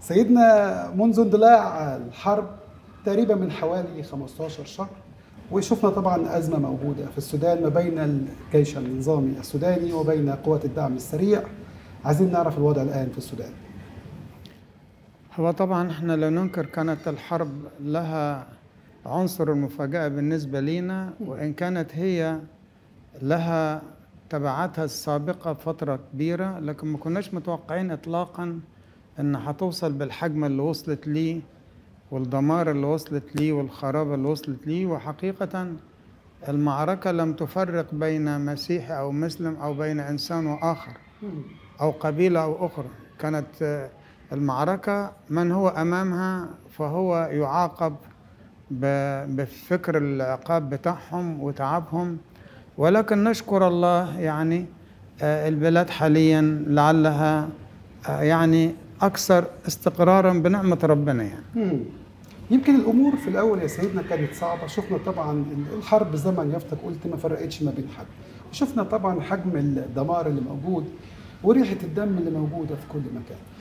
سيدنا منذ اندلاع الحرب تقريبا من حوالي 15 شهر وشفنا طبعا أزمة موجودة في السودان ما بين الجيش النظامي السوداني وبين قوات الدعم السريع عايزين نعرف الوضع الآن في السودان هو طبعا احنا لا ننكر كانت الحرب لها عنصر المفاجأة بالنسبة لنا وإن كانت هي لها تبعاتها السابقة فترة كبيرة لكن ما كناش متوقعين إطلاقا إن هتوصل بالحجم اللي وصلت ليه والدمار اللي وصلت ليه والخراب اللي وصلت ليه وحقيقة المعركة لم تفرق بين مسيحي أو مسلم أو بين إنسان وآخر أو قبيلة أو أخرى كانت المعركة من هو أمامها فهو يعاقب بفكر العقاب بتاعهم وتعبهم ولكن نشكر الله يعني البلاد حاليا لعلها يعني أكثر استقرارا بنعمة ربنا يعني يمكن الامور في الاول يا سيدنا كانت صعبه شفنا طبعا الحرب زي ما يفتك قلت ما فرقتش ما بين حد وشفنا طبعا حجم الدمار اللي موجود وريحه الدم اللي موجوده في كل مكان